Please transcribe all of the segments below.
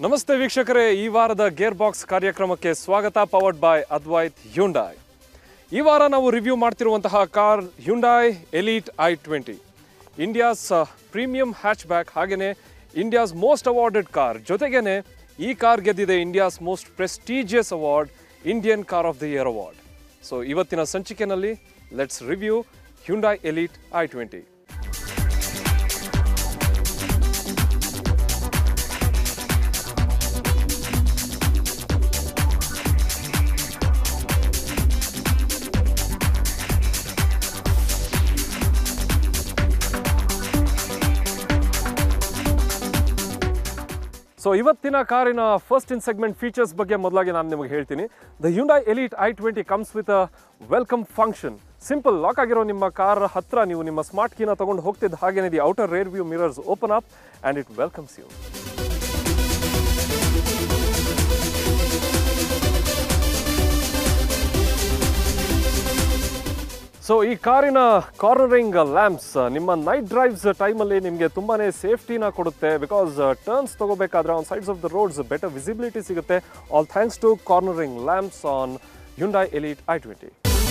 ನಮಸ್ತೆ ವೀಕ್ಷಕರೇ ಈ ವಾರದ ಗೇರ್ ಬಾಕ್ಸ್ ಕಾರ್ಯಕ್ರಮಕ್ಕೆ ಸ್ವಾಗತ ಪವರ್ಡ್ ಬೈ ಅದ್ವೈತ್ ಹ್ಯುಂಡಾಯ್ ಈ ವಾರ ನಾವು ರಿವ್ಯೂ ಮಾಡ್ತಿರುವಂತಹ car Hyundai elite I twenty India's premium hatchback ಹಾಗೆಯೇ ಇಂಡಿಯಾಸ್ ಮೋಸ್ಟ್ ಅವಾರ್ಡೆಡ್ ಕಾರ್ ಜೊತೆಗೇನೆ ಈ ಕಾರ್ ಗೆದ್ದಿದೆ India's most prestigious award Indian car of the year award so ಇವತ್ತಿನ ಸಂಚಿಕೆನಲ್ಲಿ let's review Hyundai elite I twenty so ಇವತ್ತಿನ ಕಾರಿನ first in segment features ಬಗ್ಗೆ ಮೊದಲಾಗಿ ನಾನು ನಿಮಗೆ ಹೇಳ್ತೀನಿ the Hyundai elite I twenty comes with a welcome function simple lock ಆಗಿರೋ ನಿಮ್ಮ ಕಾರ್ ಹತ್ರ ನೀವು ನಿಮ್ಮ ಸ್ಮಾರ್ಟ್ ಕೀನ ತಗೊಂಡು ಹೋಗ್ತಿದ್ದ ಹಾಗೇನೆ the outer rear view mirrors open up and it welcomes you so ಈ ಕಾರಿನ ಕಾರ್ನರಿಂಗ್ ಲ್ಯಾಂಪ್ಸ್ ನಿಮ್ಮ ನೈಟ್ ಡ್ರೈವ್ಸ್ ಟೈಮಲ್ಲಿ ನಿಮಗೆ ತುಂಬಾ ಸೇಫ್ಟಿನ ಕೊಡುತ್ತೆ ಬಿಕಾಸ್ ಟರ್ನ್ಸ್ ತಗೋಬೇಕಾದ್ರೆ on sides of the roads better visibility ಸಿಗುತ್ತೆ all thanks to cornering lamps on Hyundai elite I twenty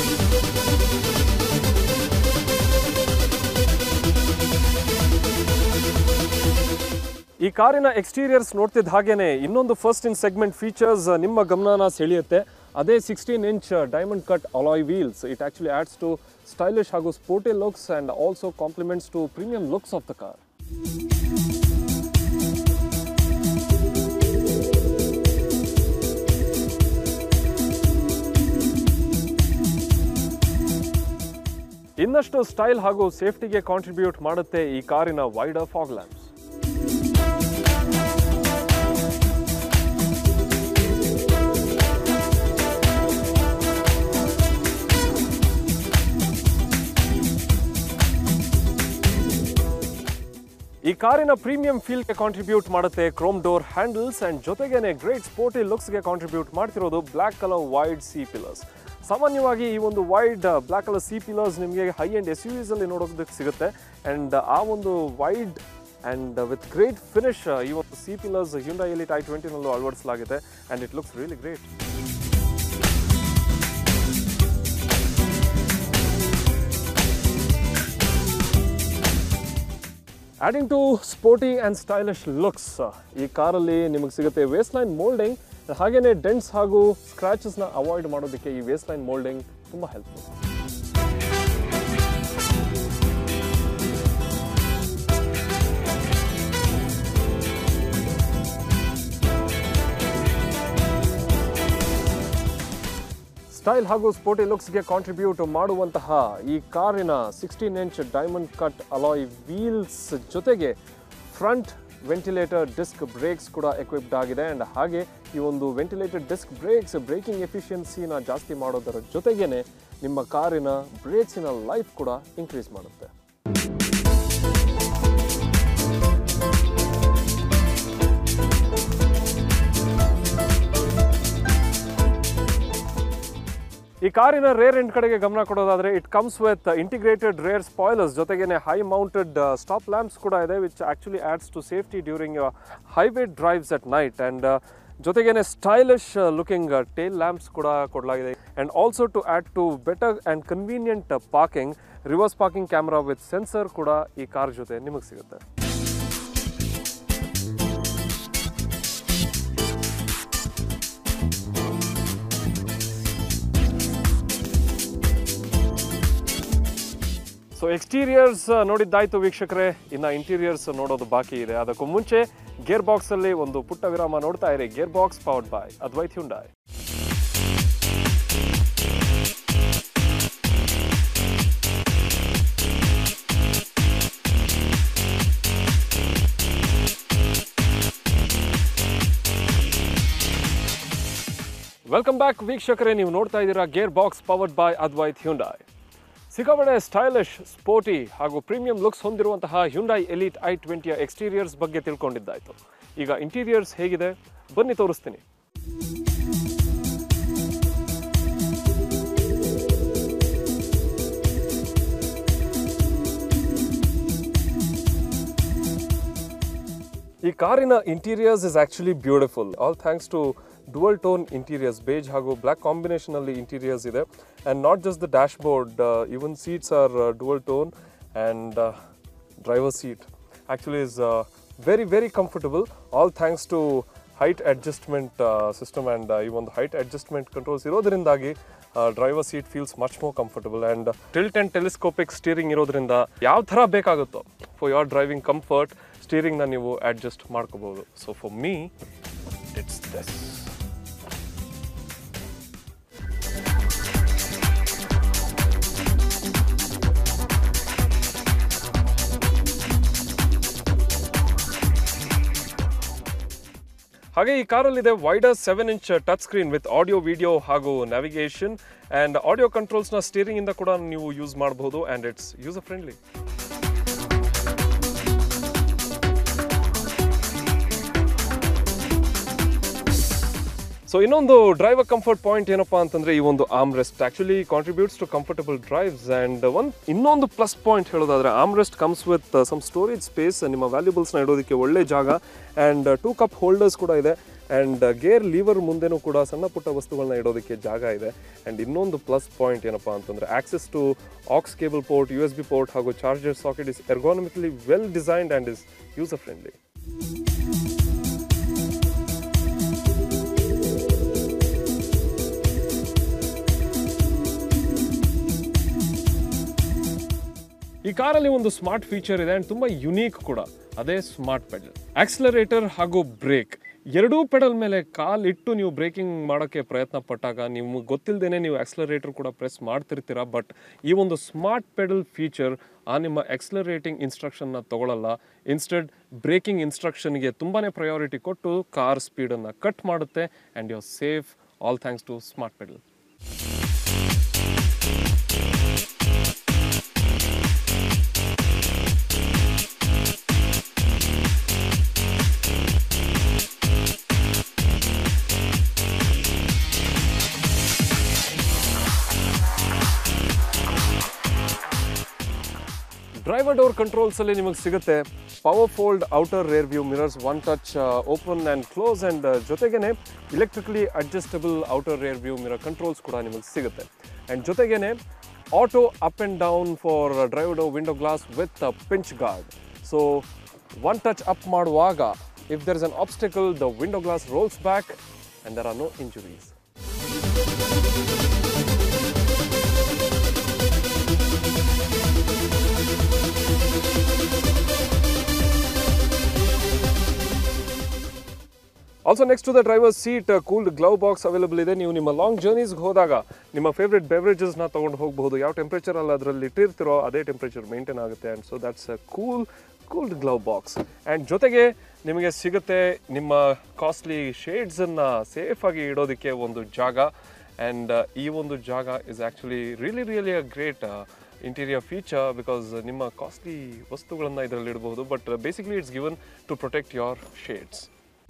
ಈ ಕಾರಿನ ಎಕ್ಸ್ಟೀರಿಯರ್ಸ್ ನೋಡ್ತಿದ್ದ ಹಾಗೇನೆ ಇನ್ನೊಂದು ಫಸ್ಟ್ ಇನ್ ಸೆಗ್ಮೆಂಟ್ ಫೀಚರ್ಸ್ ನಿಮ್ಮ ಗಮನನ ಸೆಳೆಯುತ್ತೆ ಅದೇ sixteen inch diamond cut alloy wheels it actually adds to stylish ಹಾಗೂ sporty looks and also compliments to premium looks of the car ಇನ್ನಷ್ಟು ಸ್ಟೈಲ್ ಹಾಗೂ ಸೇಫ್ಟಿಗೆ ಕಾಂಟ್ರಿಬ್ಯೂಟ್ ಮಾಡುತ್ತೆ ಈ ಕಾರಿನ ವೈಡರ್ ಫಾಗ್ ಲ್ಯಾಂಪ್ಸ್ ಈ ಕಾರಿನ ಪ್ರೀಮಿಯಂ ಫೀಲ್ಗೆ ಕಾಂಟ್ರಿಬ್ಯೂಟ್ ಮಾಡುತ್ತೆ ಕ್ರೋಮ್ ಡೋರ್ ಹ್ಯಾಂಡಲ್ಸ್ ಅಂಡ್ ಜೊತೆಗೇನೆ ಗ್ರೇಟ್ ಸ್ಪೋರ್ಟಿ ಲುಕ್ಸ್ಗೆ ಕಾಂಟ್ರಿಬ್ಯೂಟ್ ಮಾಡ್ತಿರೋದು black colour wide C pillars ಸಾಮಾನ್ಯವಾಗಿ ಈ ಒಂದು wide black colour C pillars ನಿಮಗೆ ಹೈ ಅಂಡ್ ಎಸ್ ಯು ಅಲ್ಲಿ ನೋಡೋದಕ್ಕೆ ಸಿಗುತ್ತೆ ಅಂಡ್ ಆ ಒಂದು wide and with great finish ಈ ಒಂದು C pillars Hyundai elite i ಟ್ವೆಂಟಿನಲ್ಲೂ ಅಳವಡಿಸಲಾಗಿದೆ and it looks really great adding to sporty and stylish looks ಈ ಕಾರಲ್ಲಿ ನಿಮಗೆ ಸಿಗುತ್ತೆ ವೇಸ್ಟ್ ಲೈನ್ ಮೋಲ್ಡಿಂಗ್ ಹಾಗೆಯೇ ಡೆಂಟ್ಸ್ ಹಾಗೂ ಸ್ಕ್ರಾಚಸ್ನ ಅವಾಯ್ಡ್ ಮಾಡೋದಕ್ಕೆ ಈ ವೇಸ್ಟ್ ಲೈನ್ ಮೋಲ್ಡಿಂಗ್ ತುಂಬ ಹೆಲ್ಪ್ಫುಲ್ ಸ್ಟೈಲ್ ಹಾಗೂ ಸ್ಪೋರ್ಟಿ ಲುಕ್ಸ್ಗೆ ಕಾಂಟ್ರಿಬ್ಯೂಟ್ ಮಾಡುವಂತಹ ಈ ಕಾರಿನ sixteen inch diamond cut alloy wheels ಜೊತೆಗೆ ಫ್ರಂಟ್ ವೆಂಟಿಲೇಟರ್ ಡಿಸ್ಕ್ ಬ್ರೇಕ್ಸ್ ಕೂಡ ಎಕ್ವಿಪ್ಡ್ ಆಗಿದೆ ಆ್ಯಂಡ್ ಹಾಗೆ ಈ ಒಂದು ವೆಂಟಿಲೇಟೆಡ್ ಡಿಸ್ಕ್ ಬ್ರೇಕ್ಸ್ ಬ್ರೇಕಿಂಗ್ ಎಫಿಷಿಯನ್ಸಿನ ಜಾಸ್ತಿ ಮಾಡೋದರ ಜೊತೆಗೇನೆ ನಿಮ್ಮ ಕಾರಿನ ಬ್ರೇಕ್ಸಿನ ಲೈಫ್ ಕೂಡ ಇನ್ಕ್ರೀಸ್ ಮಾಡುತ್ತೆ ಈ ಕಾರಿನ ರೇರ್ ಎಂಡ್ ಕಡೆಗೆ ಗಮನ ಕೊಡೋದಾದ್ರೆ it comes with integrated rear spoilers ಜೊತೆಗೇನೆ ಹೈ ಮೌಂಟೆಡ್ ಸ್ಟಾಪ್ ಲ್ಯಾಂಪ್ಸ್ ಕೂಡ ಇದೆ which actually adds to safety during highway drives at night and ಜೊತೆಗೇನೆ ಸ್ಟೈಲಿಶ್ ಲುಕಿಂಗ್ ಟೇಲ್ ಲ್ಯಾಂಪ್ಸ್ ಕೂಡ ಕೊಡಲಾಗಿದೆ and also to add to better and convenient parking reverse parking camera with sensor ಕೂಡ ಈ car ಜೊತೆ ನಿಮಗೆ ಸಿಗುತ್ತೆ ಸೊ ಎಕ್ಸ್ಟೀರಿಯರ್ಸ್ ನೋಡಿದ್ದಾಯ್ತು ವೀಕ್ಷಕರೇ ಇನ್ನು ಇಂಟೀರಿಯರ್ಸ್ ನೋಡೋದು ಬಾಕಿ ಇದೆ ಅದಕ್ಕೂ ಮುಂಚೆ ಗೇರ್ ಬಾಕ್ಸ್ ಅಲ್ಲಿ ಒಂದು ಪುಟ್ಟ ವಿರಾಮ ನೋಡ್ತಾ ಇರಿ gear box powered by Advaith Hyundai welcome back ವೀಕ್ಷಕರೇ ನೀವು ನೋಡ್ತಾ ಇದ್ದೀರಾ gear box powered by Advaith Hyundai ಸಿಕ್ಕಾಪಟ್ಟೆ ಸ್ಟೈಲಿಶ್ ಸ್ಪೋರ್ಟಿ ಹಾಗೂ ಪ್ರೀಮಿಯಂ ಲುಕ್ಸ್ ಹೊಂದಿರುವಂತಹ ಹ್ಯುಂಡೈ ಎಲೀಟ್ ಐ ಟ್ವೆಂಟಿಯ ಎಕ್ಸ್ಟೀರಿಯರ್ಸ್ ಬಗ್ಗೆ ತಿಳ್ಕೊಂಡಿದ್ದಾಯ್ತು ಈಗ ಇಂಟೀರಿಯರ್ಸ್ ಹೇಗಿದೆ ಬನ್ನಿ ತೋರಿಸ್ತೀನಿ ಈ ಕಾರಿನ interiors is actually beautiful all thanks to dual tone interiors beige ಹಾಗೂ ಬ್ಲ್ಯಾಕ್ ಕಾಂಬಿನೇಷನ್ ಅಲ್ಲಿ ಇಂಟೀರಿಯರ್ಸ್ ಇದೆ and not just the dashboard even seats are dual tone and driver seat actually is very very comfortable all thanks to height adjustment system and ಈ ಒಂದು height adjustment controls ಇರೋದ್ರಿಂದಾಗಿ driver seat feels much more comfortable and tilt and telescopic steering ಇರೋದ್ರಿಂದ ಯಾವ ಥರ ಬೇಕಾಗುತ್ತೋ for your driving comfort ಸ್ಟೀರಿಂಗ್ನ ನೀವು adjust ಮಾಡ್ಕೋಬಹುದು so for me it's this ಹಾಗೆ ಈ ಕಾರಲ್ಲಿದೆ wider seven inch touch screen with audio video ಹಾಗೂ ನ್ಯಾವಿಗೇಷನ್ ಆ್ಯಂಡ್ ಆಡಿಯೋ ಕಂಟ್ರೋಲ್ಸ್ನ ಸ್ಟೀರಿಂಗ್ ಇಂದ ಕೂಡ ನೀವು ಯೂಸ್ ಮಾಡಬಹುದು and it's user friendly so ಇನ್ನೊಂದು ಡ್ರೈವರ್ ಕಂಫರ್ಟ್ ಪಾಯಿಂಟ್ ಏನಪ್ಪಾ ಅಂತಂದ್ರೆ ಈ ಒಂದು arm rest actually contributes to comfortable drives and ಒಂದು ಇನ್ನೊಂದು ಪ್ಲಸ್ ಪಾಯಿಂಟ್ ಹೇಳೋದಾದ್ರೆ arm rest comes with some storage space ನಿಮ್ಮ ವ್ಯಾಲ್ಯೂಬಲ್ಸ್ನ ಇಡೋದಕ್ಕೆ ಒಳ್ಳೆ ಜಾಗ ಆ್ಯಂಡ್ ಟೂ ಕಪ್ ಹೋಲ್ಡರ್ಸ್ ಕೂಡ ಇದೆ ಆ್ಯಂಡ್ ಗೇರ್ ಲೀವರ್ ಮುಂದೆನೂ ಕೂಡ ಸಣ್ಣ ಪುಟ್ಟ ವಸ್ತುಗಳನ್ನ ಇಡೋದಕ್ಕೆ ಜಾಗ ಇದೆ ಆ್ಯಂಡ್ ಇನ್ನೊಂದು ಪ್ಲಸ್ ಪಾಯಿಂಟ್ ಏನಪ್ಪಾ ಅಂತಂದ್ರೆ access to aux cable port U S B port ಹಾಗೂ charger socket is ergonomically well designed and is user friendly ಈ ಕಾರಲ್ಲಿ ಒಂದು ಸ್ಮಾರ್ಟ್ ಫೀಚರ್ ಇದೆ ಅಂಡ್ ತುಂಬಾ ಯುನೀಕ್ ಕೂಡ ಅದೇ ಸ್ಮಾರ್ಟ್ ಪೆಡಲ್ ಆಕ್ಸಿಲರೇಟರ್ ಹಾಗೂ ಬ್ರೇಕ್ ಎರಡೂ ಪೆಡಲ್ ಮೇಲೆ ಕಾಲಿಟ್ಟು ನೀವು ಬ್ರೇಕಿಂಗ್ ಮಾಡೋಕ್ಕೆ ಪ್ರಯತ್ನ ಪಟ್ಟಾಗ ನಿಮ್ಗೆ ಗೊತ್ತಿಲ್ಲದೇನೆ ನೀವು ಆಕ್ಸಿಲರೇಟರ್ ಕೂಡ ಪ್ರೆಸ್ ಮಾಡ್ತಿರ್ತೀರ ಬಟ್ ಈ ಒಂದು ಸ್ಮಾರ್ಟ್ ಪೆಡಲ್ ಫೀಚರ್ ಆ ನಿಮ್ಮ ಎಕ್ಸ್ಲರೇಟಿಂಗ್ ಇನ್ಸ್ಟ್ರಕ್ಷನ್ನ ತಗೊಳ್ಳಲ್ಲ ಇನ್ಸ್ಟೆಡ್ ಬ್ರೇಕಿಂಗ್ ಇನ್ಸ್ಟ್ರಕ್ಷನ್ಗೆ ತುಂಬಾ ಪ್ರಯಾರಿಟಿ ಕೊಟ್ಟು ಕಾರ್ ಸ್ಪೀಡನ್ನು ಕಟ್ ಮಾಡುತ್ತೆ and you safe all thanks to smart pedal driver door controls ಅಲ್ಲಿ ನಿಮಗೆ ಸಿಗುತ್ತೆ power fold outer rear view mirrors one touch open and close and ಜೊತೆಗೇನೆ electrically adjustable outer rear view mirror controls ಕೂಡ ನಿಮಗೆ ಸಿಗುತ್ತೆ and ಜೊತೆಗೇನೆ auto up and down for driver door window glass with pinch guard so one touch up ಮಾಡುವಾಗ if there is an obstacle the window glass rolls back and there are no injuries also next to the driver seat cooled glove box available ಇದೆ ನೀವು ನಿಮ್ಮ long ಜರ್ನೀಸ್ಗೆ ಹೋದಾಗ ನಿಮ್ಮ favourite ಬೆವರೇಜಸ್ನ ತೊಗೊಂಡು ಹೋಗಬಹುದು ಯಾವ temperature ಅಲ್ಲಿ ಅದರಲ್ಲಿ ಇಟ್ಟಿರ್ತಿರೋ ಅದೇ ಟೆಂಪ್ರೇಚರ್ ಮೇಂಟೈನ್ ಆಗುತ್ತೆ and so that's a cool cooled glove box and ಜೊತೆಗೆ ನಿಮಗೆ ಸಿಗುತ್ತೆ ನಿಮ್ಮ ಕಾಸ್ಟ್ಲಿ ಶೇಡ್ಸನ್ನು ಸೇಫಾಗಿ ಇಡೋದಕ್ಕೆ ಒಂದು ಜಾಗ ಆ್ಯಂಡ್ ಈ ಒಂದು ಜಾಗ is actually really really a great interior feature because ನಿಮ್ಮ ಕಾಸ್ಟ್ಲಿ ವಸ್ತುಗಳನ್ನು ಇದರಲ್ಲಿ ಇಡಬಹುದು but basically it's given to protect your shades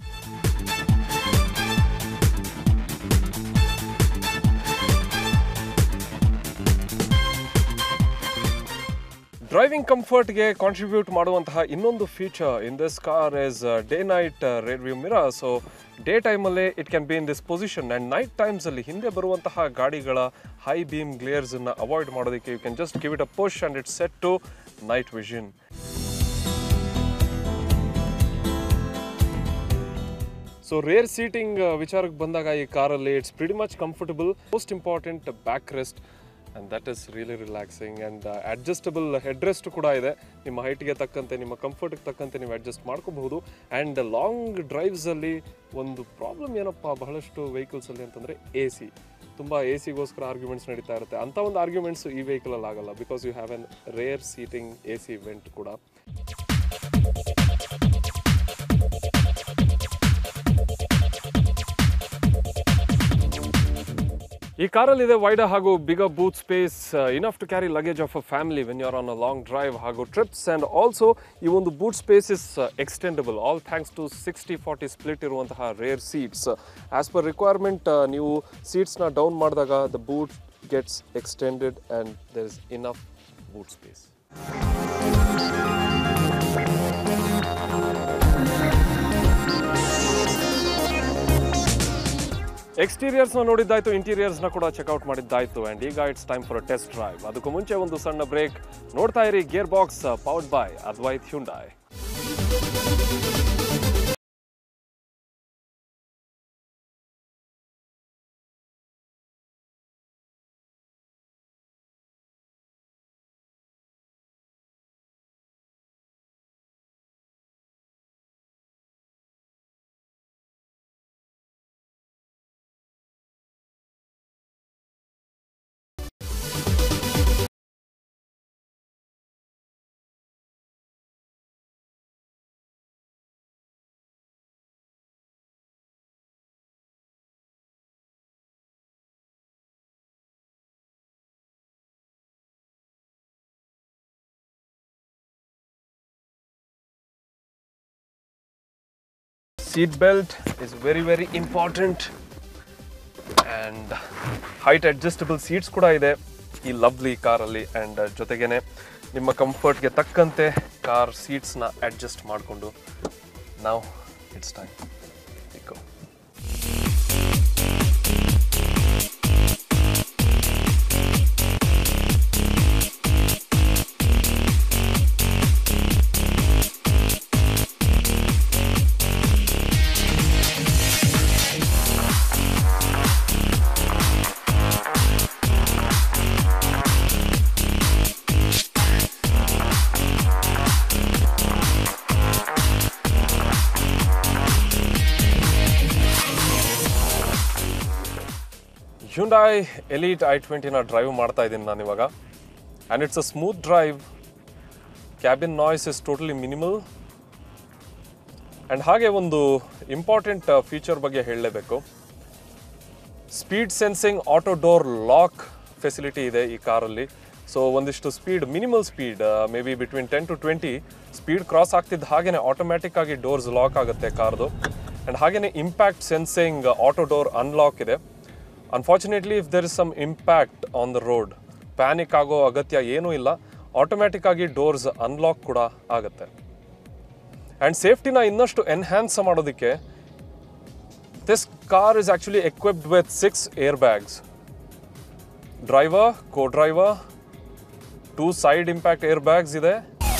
driving ಕಂಫರ್ಟ್ಗೆ ಕಾಂಟ್ರಿಬ್ಯೂಟ್ ಮಾಡುವಂತಹ ಇನ್ನೊಂದು feature in this car is day night rear view mirror so day ಟೈಮಲ್ಲೇ it can be in this position and night ಟೈಮ್ಸಲ್ಲಿ ಹಿಂದೆ ಬರುವಂತಹ ಗಾಡಿಗಳ ಹೈ ಬೀಮ್ ಗ್ಲೇಯರ್ಸನ್ನು avoid ಮಾಡೋದಕ್ಕೆ you can just give it a push and it set to night vision so rear seating ವಿಚಾರಕ್ಕೆ ಬಂದಾಗ ಈ ಕಾರಲ್ಲಿ it's pretty much comfortable most important back rest and that is really relaxing and adjustable head rest ಕೂಡ ಇದೆ ನಿಮ್ಮ ಹೈಟ್ಗೆ ತಕ್ಕಂತೆ ನಿಮ್ಮ ಕಂಫರ್ಟ್ಗೆ ತಕ್ಕಂತೆ ನೀವು ಅಡ್ಜಸ್ಟ್ ಮಾಡ್ಕೋಬಹುದು ಆ್ಯಂಡ್ ಲಾಂಗ್ ಡ್ರೈವ್ಸಲ್ಲಿ ಒಂದು ಪ್ರಾಬ್ಲಮ್ ಏನಪ್ಪ ಬಹಳಷ್ಟು ವೆಹಿಕಲ್ಸಲ್ಲಿ ಅಂತಂದರೆ ಎ ಸಿ ತುಂಬ ಎ ಸಿಗೋಸ್ಕರ ಆರ್ಗ್ಯುಮೆಂಟ್ಸ್ ನಡೀತಾ ಇರುತ್ತೆ ಅಂಥ ಒಂದು ಆರ್ಗ್ಯುಮೆಂಟ್ಸ್ ಈ ವೆಹಿಕಲಲ್ಲಿ ಆಗಲ್ಲ because you have an rear seating A C vent ಕೂಡ ಈ ಕಾರಲ್ಲಿ ಇದೆ ವೈಡ ಹಾಗೂ big boot space enough to carry luggage of a family when you're on a long drive ಹಾಗೂ ಟ್ರಿಪ್ಸ್ ಆ್ಯಂಡ್ ಆಲ್ಸೋ ಈ ಒಂದು boot space is extendable all thanks to sixty forty split ಇರುವಂತಹ rear seats as per requirement ನೀವು ಸೀಟ್ಸ್ನ down ಮಾಡಿದಾಗ the boot gets extended and there is enough boot space ಎಕ್ಸ್ಟೀರಿಯರ್ಸ್ನ ನೋಡಿದ್ದಾಯ್ತು ಇಂಟೀರಿಯರ್ಸ್ನ ಕೂಡ ಚೆಕ್ಔಟ್ ಮಾಡಿದ್ದಾಯ್ತು ಆ್ಯಂಡ್ ಈಗ it's time for test drive ಅದಕ್ಕೂ ಮುಂಚೆ ಒಂದು ಸಣ್ಣ ಬ್ರೇಕ್ ನೋಡ್ತಾ ಇರಿ gear box powered by Advaith Hyundai seat belt is very very important and height adjustable seats ಕೂಡ ಇದೆ ಈ ಲವ್ಲಿ ಕಾರಲ್ಲಿ ಆ್ಯಂಡ್ ಜೊತೆಗೇನೆ ನಿಮ್ಮ ಕಂಫರ್ಟ್ಗೆ ತಕ್ಕಂತೆ ಕಾರ್ ಸೀಟ್ಸ್ನ ಅಡ್ಜಸ್ಟ್ ಮಾಡಿಕೊಂಡು ನಾವು ಇಟ್ಸ್ ಟೈಮ್ ಇಕೋ ಹ್ಯುಂಡಾಯ್ ಎಲೀಟ್ ಐ ಟ್ವೆಂಟಿನ ಡ್ರೈವ್ ಮಾಡ್ತಾ ಇದ್ದೀನಿ ನಾನು ಇವಾಗ and it's a smooth drive cabin noise is totally minimal and ಹಾಗೆ ಒಂದು ಇಂಪಾರ್ಟೆಂಟ್ ಫೀಚರ್ ಬಗ್ಗೆ ಹೇಳಲೇಬೇಕು speed sensing auto door lock facility ಇದೆ ಈ ಕಾರಲ್ಲಿ ಸೊ ಒಂದಿಷ್ಟು speed minimal speed may be between ten to twenty speed cross ಆಗ್ತಿದ್ದ ಹಾಗೇನೆ ಆಟೋಮ್ಯಾಟಿಕ್ ಆಗಿ ಡೋರ್ಸ್ ಲಾಕ್ ಆಗುತ್ತೆ ಕಾರ್ದು ಆ್ಯಂಡ್ ಹಾಗೇನೆ impact sensing auto door unlock ಇದೆ unfortunately if there is some impact on the road panic ಆಗೋ ಅಗತ್ಯ ಏನೂ ಇಲ್ಲ ಆಟೋಮ್ಯಾಟಿಕ್ ಆಗಿ ಡೋರ್ಸ್ ಅನ್ಲಾಕ್ ಕೂಡ ಆಗುತ್ತೆ ಆ್ಯಂಡ್ ಸೇಫ್ಟಿನ ಇನ್ನಷ್ಟು ಎನ್ಹ್ಯಾನ್ಸ್ ಮಾಡೋದಕ್ಕೆ this car is actually equipped with six air bags driver co driver two side impact air bags ಇದೆ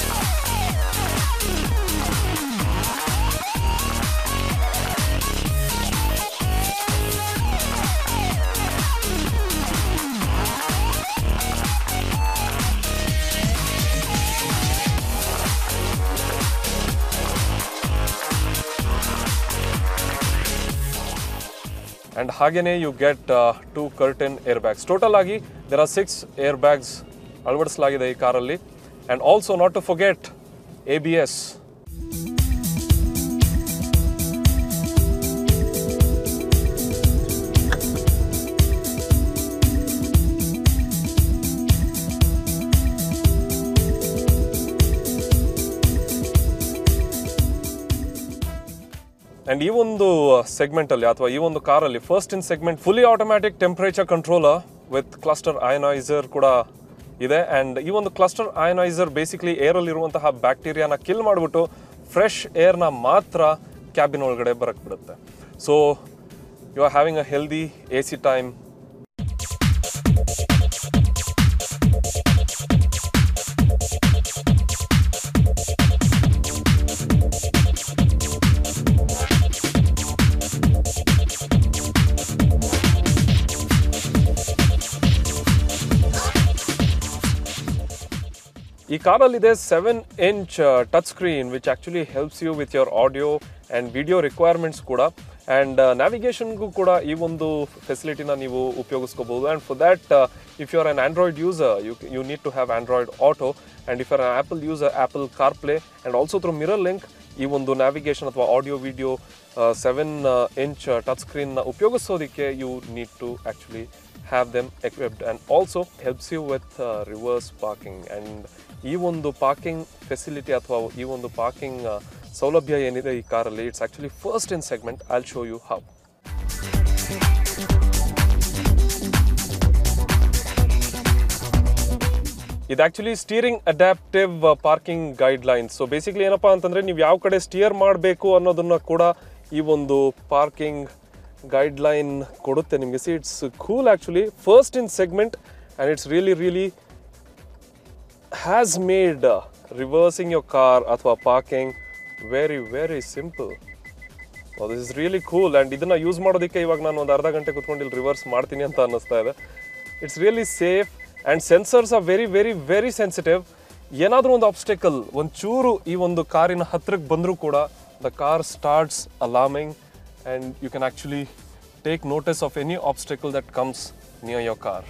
ಆ್ಯಂಡ್ ಹಾಗೇನೆ you get two curtain air bags total ಆಗಿ there are six air bags ಅಳವಡಿಸಲಾಗಿದೆ ಈ ಕಾರಲ್ಲಿ and also not to forget A B S and ಈ ಒಂದು ಸೆಗ್ಮೆಂಟಲ್ಲಿ ಅಥವಾ ಈ ಒಂದು ಕಾರಲ್ಲಿ first in segment fully automatic temperature controller with cluster ionizer ಕೂಡ ಇದೆ ಆ್ಯಂಡ್ ಈ ಒಂದು ಕ್ಲಸ್ಟರ್ ಅಯನೈಸರ್ ಬೇಸಿಕ್ಲಿ ಏರಲ್ಲಿರುವಂತಹ ಬ್ಯಾಕ್ಟೀರಿಯಾನ ಕಿಲ್ ಮಾಡಿಬಿಟ್ಟು ಫ್ರೆಶ್ ಏರ್ನ ಮಾತ್ರ ಕ್ಯಾಬಿನ್ ಒಳಗಡೆ ಬರಕ್ಕೆ ಬಿಡುತ್ತೆ so you are having a healthy A C time ಈ ಕಾರಲ್ಲಿದೆ seven inch touch screen which actually helps you with your audio and video requirements ಕೂಡ ಆ್ಯಂಡ್ ನ್ಯಾವಿಗೇಷನ್ಗೂ ಕೂಡ ಈ ಒಂದು ಫೆಸಿಲಿಟಿನ ನೀವು ಉಪಯೋಗಿಸ್ಕೋಬಹುದು and for that if you are an Android user you you need to have Android Auto and if are Apple user apple Car Play and also through Mirror Link ಈ ಒಂದು ನ್ಯಾವಿಗೇಷನ್ ಅಥವಾ audio video seven inch touch ಸ್ಕ್ರೀನ್ನ ಉಪಯೋಗಿಸೋದಕ್ಕೆ you need to actually have them equipped and also helps you with reverse parking and ಈ ಒಂದು parking facility ಅಥವಾ ಈ ಒಂದು ಪಾರ್ಕಿಂಗ್ ಸೌಲಭ್ಯ ಏನಿದೆ ಈ ಕಾರಲ್ಲಿ it's actually first in segment I'll show you how ಇದು actually steering adaptive parking guide lines so basically ಏನಪ್ಪಾ ಅಂತಂದ್ರೆ ನೀವು ಯಾವ ಕಡೆ ಸ್ಟಿಯರ್ ಮಾಡಬೇಕು ಅನ್ನೋದನ್ನ ಕೂಡ ಈ ಒಂದು ಪಾರ್ಕಿಂಗ್ ಗೈಡ್ಲೈನ್ ಕೊಡುತ್ತೆ ನಿಮಗೆ see it's cool actually first in segment and it's really really has made reversing your car ಅಥವಾ parking very very simple this is really cool and ಇದನ್ನ ಯೂಸ್ ಮಾಡೋದಕ್ಕೆ ಇವಾಗ ನಾನು ಒಂದು ಅರ್ಧ ಗಂಟೆ ಕುತ್ಕೊಂಡು ಇಲ್ಲಿ ರಿವರ್ಸ್ ಮಾಡ್ತೀನಿ ಅಂತ ಅನ್ನಿಸ್ತಾ ಇದೆ it's really safe and sensors are very very very sensitive ಏನಾದರೂ ಒಂದು ಆಬ್ಸ್ಟೆಕಲ್ ಒಂದು ಚೂರು ಈ ಒಂದು ಕಾರಿನ ಹತ್ರಕ್ಕೆ ಬಂದರೂ ಕೂಡ the car starts alarming and you can actually take notice of any obstacle that comes near your car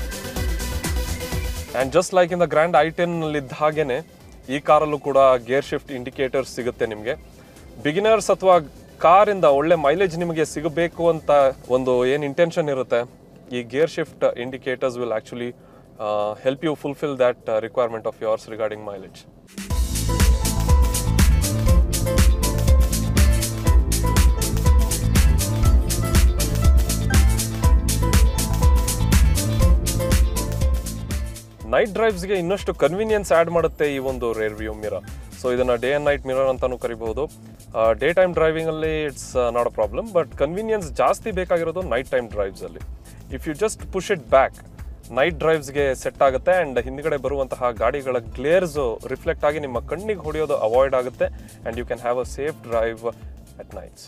and just like in the grand I ಟೆನ್ನಲ್ಲಿದ್ದ ಹಾಗೇನೆ ಈ ಕಾರಲ್ಲೂ ಕೂಡ ಗೇರ್ ಶಿಫ್ಟ್ ಇಂಡಿಕೇಟರ್ಸ್ ಸಿಗುತ್ತೆ ನಿಮಗೆ ಬಿಗಿನರ್ಸ್ ಅಥವಾ ಕಾರಿಂದ ಒಳ್ಳೆ ಮೈಲೇಜ್ ನಿಮಗೆ ಸಿಗಬೇಕು ಅಂತ ಒಂದು ಏನು ಇಂಟೆನ್ಷನ್ ಇರುತ್ತೆ ಈ gear shift indicators will actually help you fulfil that requirement of yours regarding mileage night ಡ್ರೈವ್ಸ್ಗೆ ಇನ್ನಷ್ಟು ಕನ್ವೀನಿಯನ್ಸ್ ಆ್ಯಡ್ ಮಾಡುತ್ತೆ ಈ ಒಂದು ರೇರ್ ವ್ಯೂ ಮಿರರ್ ಸೊ ಇದನ್ನ ಡೇ ಆ್ಯಂಡ್ ನೈಟ್ ಮಿರರ್ ಅಂತಾನೂ ಕರಿಬಹುದು ಡೇ ಟೈಮ್ ಡ್ರೈವಿಂಗಲ್ಲಿ it's not a problem but convenience ಜಾಸ್ತಿ ಬೇಕಾಗಿರೋದು ನೈಟ್ ಟೈಮ್ ಡ್ರೈವ್ಸಲ್ಲಿ if you just push it back night ಡ್ರೈವ್ಸ್ಗೆ ಸೆಟ್ ಆಗುತ್ತೆ ಆ್ಯಂಡ್ ಹಿಂದ್ಗಡೆ ಬರುವಂತಹ ಗಾಡಿಗಳ ಗ್ಲೇರ್ಸ್ ರಿಫ್ಲೆಕ್ಟ್ ಆಗಿ ನಿಮ್ಮ ಕಣ್ಣಿಗೆ ಹೊಡೆಯೋದು ಅವಾಯ್ಡ್ ಆಗುತ್ತೆ and you can have a safe drive at nights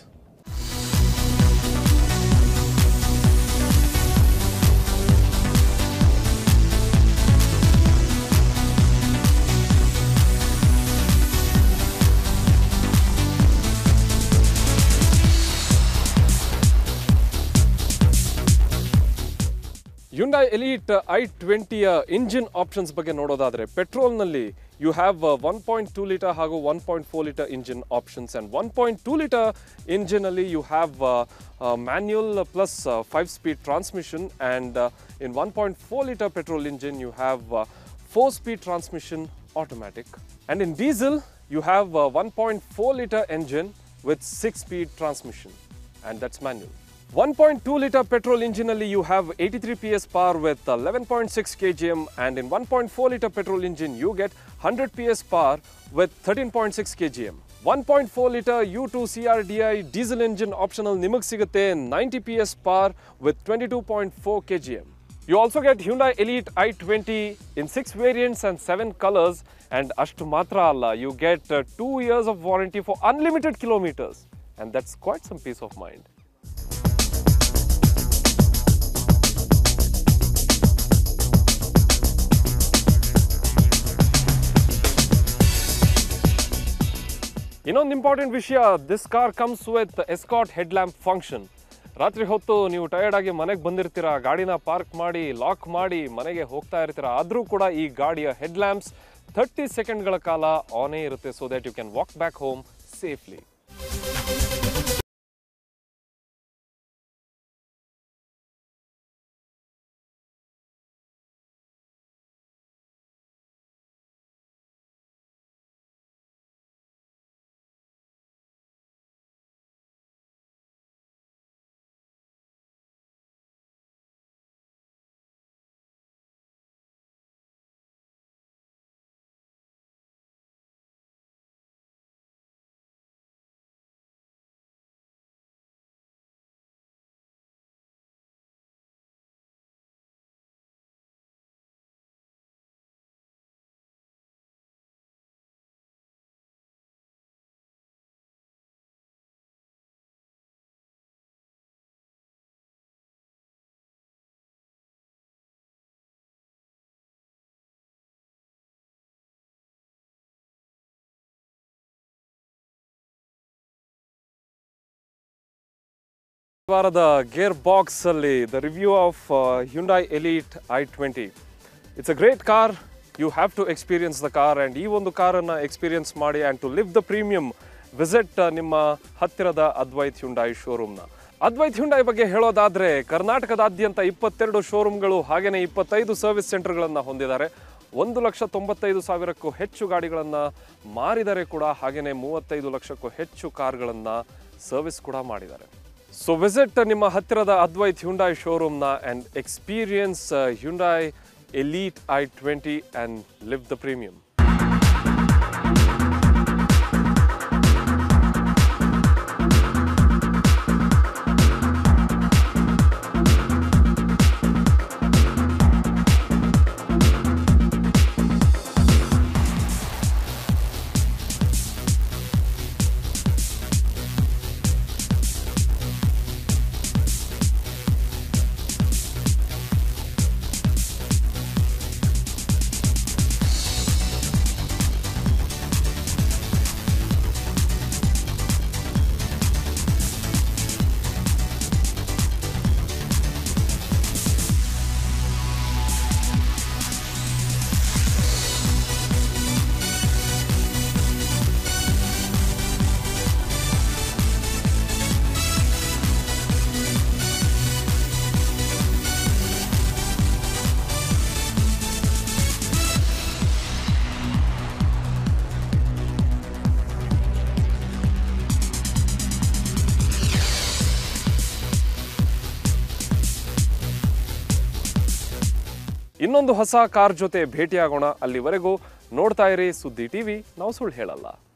Hyundai Elite I ಟ್ವೆಂಟಿಯ ಇಂಜಿನ್ ಆಪ್ಷನ್ಸ್ ಬಗ್ಗೆ ನೋಡೋದಾದ್ರೆ ಪೆಟ್ರೋಲ್ನಲ್ಲಿ you have one point two litre ಹಾಗೂ one point four litre engine options and one point two litre ಇಂಜಿನಲ್ಲಿ you have manual plus five speed transmission and in one point four litre petrol engine you have four speed transmission automatic and in diesel you have one point four litre engine with six speed transmission and that's manual 1.2 liter petrol engine ಅಲ್ಲಿ you have 83 PS power with 11.6 kgm and in 1.4 liter petrol engine you get 100 PS power with 13.6 kgm. 1.4 liter U2 CRDI diesel engine optional ನಿಮಗೆ ಸಿಗುತ್ತೆ 90 PS power with 22.4 kgm. You also get Hyundai Elite i20 in 6 variants and 7 colors and ಅಷ್ಟು ಮಾತ್ರ ಅಲ್ಲ you get uh, 2 years of warranty for unlimited kilometers and that's quite some peace of mind. ಇನ್ನೊಂದು important ವಿಷಯ this car comes with escort head lamp function ರಾತ್ರಿ ಹೊತ್ತು ನೀವು tired ಆಗಿ ಮನೆಗೆ ಬಂದಿರ್ತೀರಾ ಗಾಡಿನ ಪಾರ್ಕ್ ಮಾಡಿ ಲಾಕ್ ಮಾಡಿ ಮನೆಗೆ ಹೋಗ್ತಾ ಇರ್ತೀರಾ ಆದರೂ ಕೂಡ ಈ ಗಾಡಿಯ ಹೆಡ್ ಲ್ಯಾಂಪ್ಸ್ ಥರ್ಟಿ ಸೆಕೆಂಡ್ಗಳ ಕಾಲ ಆನೇ ಇರುತ್ತೆ so that you can walk back home safely ವಾರದ ಗೇರ್ ಬಾಕ್ಸ್ ಅಲ್ಲಿ the review of Hyundai elite I twenty it's a great car you have to experience the car and ಈ ಒಂದು ಕಾರನ್ನು experience ಮಾಡಿ and to live the premium visit ನಿಮ್ಮ ಹತ್ತಿರದ Advaith Hyundai ಶೋರೂಮ್ನ Advaith Hyundai ಬಗ್ಗೆ ಹೇಳೋದಾದ್ರೆ ಕರ್ನಾಟಕದಾದ್ಯಂತ ಇಪ್ಪತ್ತೆರಡು ಶೋರೂಮ್ಗಳು ಹಾಗೆಯೇ ಇಪ್ಪತ್ತೈದು ಸರ್ವಿಸ್ ಸೆಂಟರ್ಗಳನ್ನು ಹೊಂದಿದ್ದಾರೆ ಒಂದು ಲಕ್ಷ ತೊಂಬತ್ತೈದು ಸಾವಿರಕ್ಕೂ ಹೆಚ್ಚು ಗಾಡಿಗಳನ್ನು ಮಾರಿದರೆ ಕೂಡ ಹಾಗೆಯೇ ಮೂವತ್ತೈದು ಲಕ್ಷಕ್ಕೂ ಹೆಚ್ಚು ಕಾರ್ಗಳನ್ನು ಸರ್ವಿಸ್ ಕೂಡ ಮಾಡಿದ್ದಾರೆ ಸೊ ವಿಸಿಟ್ ನಿಮ್ಮ ಹತ್ತಿರದ ಅದ್ವೈತ್ ಹ್ಯುಂಡೈ ಶೋರೂಮ್ನ and experience Hyundai elite I twenty and live the premium ಇನ್ನೊಂದು ಹೊಸ ಕಾರ್ ಜೊತೆ ಭೇಟಿಯಾಗೋಣ ಅಲ್ಲಿವರೆಗೂ ನೋಡ್ತಾ ಇರಿ ಸುದ್ದಿ ಟಿವಿ ನಾವು ಸುಳ್ಳು ಹೇಳಲ್ಲ